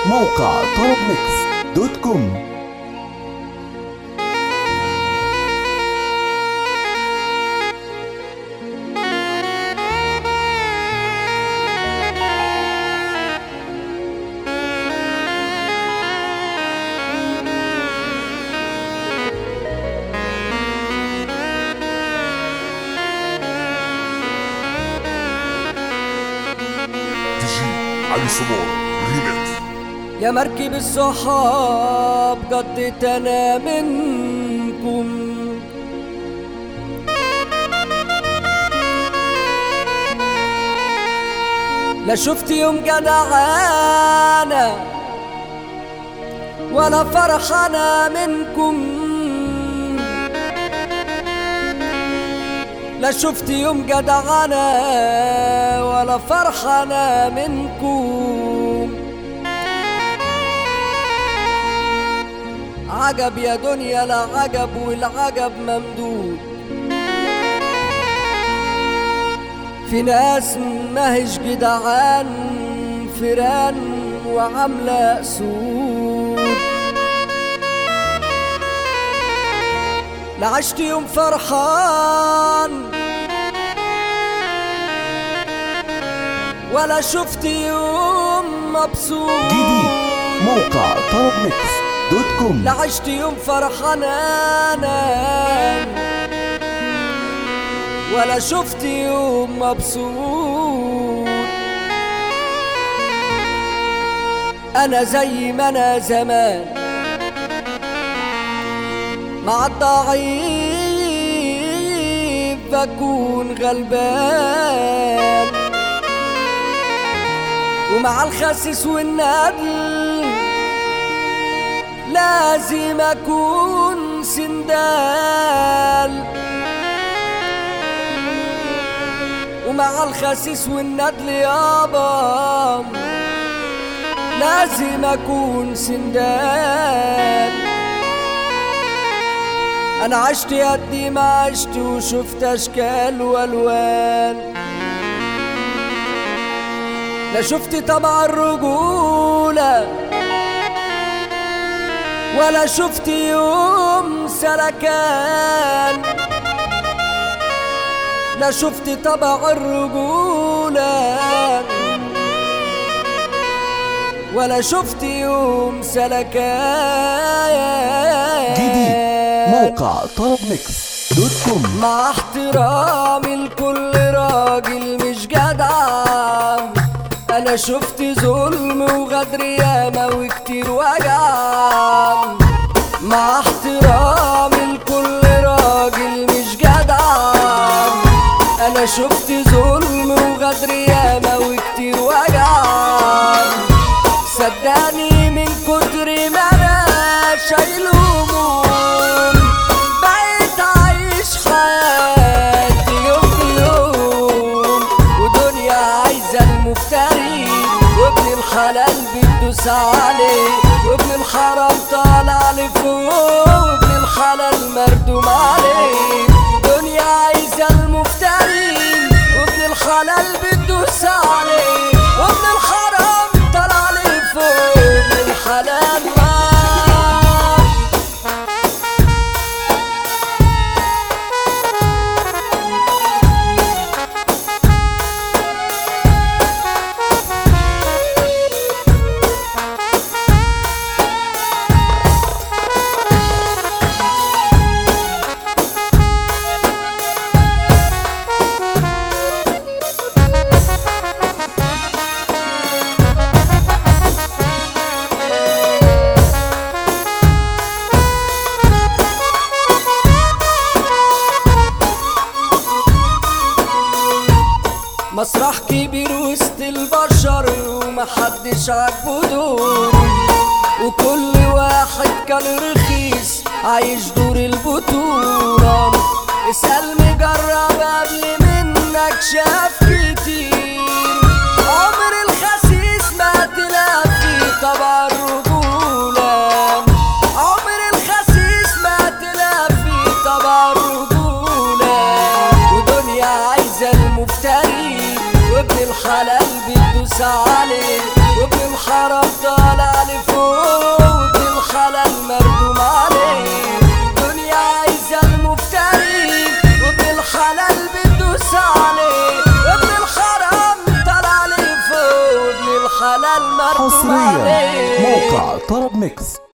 موقع طرب ميكس دوت كوم علي سمور ريميكس يا مركب الصحاب قضيت انا منكم لا شفت يوم جدعانة ولا فرحانة منكم لا شفت يوم جدعانة ولا فرحانة منكم عجب يا دنيا لا عجب والعجب ممدود في ناس ماهش جدعان فران وعاملة سود لا عشت يوم فرحان ولا شفت يوم مبسوط جديد موقع طرب ميكس دوت كوم لا عشت يوم فرحان انا ولا شفت يوم مبسوط انا زي ما انا زمان مع الضعيف بكون غلبان ومع الخسيس والندل لازم اكون سندال ومع الخسيس والندل يابا لازم اكون سندال انا عشت يدي ما عشت وشفت اشكال والوان لا شفت طبع الرجوله ولا شفت يوم سلكان لا شفت طبع الرجولة ولا شفت يوم سلكان جديد موقع طرب ميكس دوت كوم مع احترامي لكل راجل مش جدع انا شفت ظلم وغدر ياما وكتير وجع مع احترامي لكل راجل مش جدع انا شفت ظلم وغدر ياما وكتير وجع صدقني من كتر ما انا شايل هموم بقيت عايش حياتي يوم بيوم ودنيا عايزة المفتري وابن الحلال بتدوس عليه وابن الحرام طالع لفوق وابن الحلال مردوم عليه دنيا عايزة المفتري وابن الحلال بتدوس عليه وابن الحرام طالع لفوق وابن الحلال مات مسرح كبير وسط البشر ومحدش عاجبه دور وكل واحد كان رخيص عايش دور البطولة اسأل مجرب قبل منك شاف كتير عمر الخسيس ما تلاقي طبع الرجولة عمر الخسيس ما تلاقي طبع الرجولة ودنيا عايزة المفتري وابن الحلال بتدوس عليه وابن الحرام طالع موقع طرب ميكس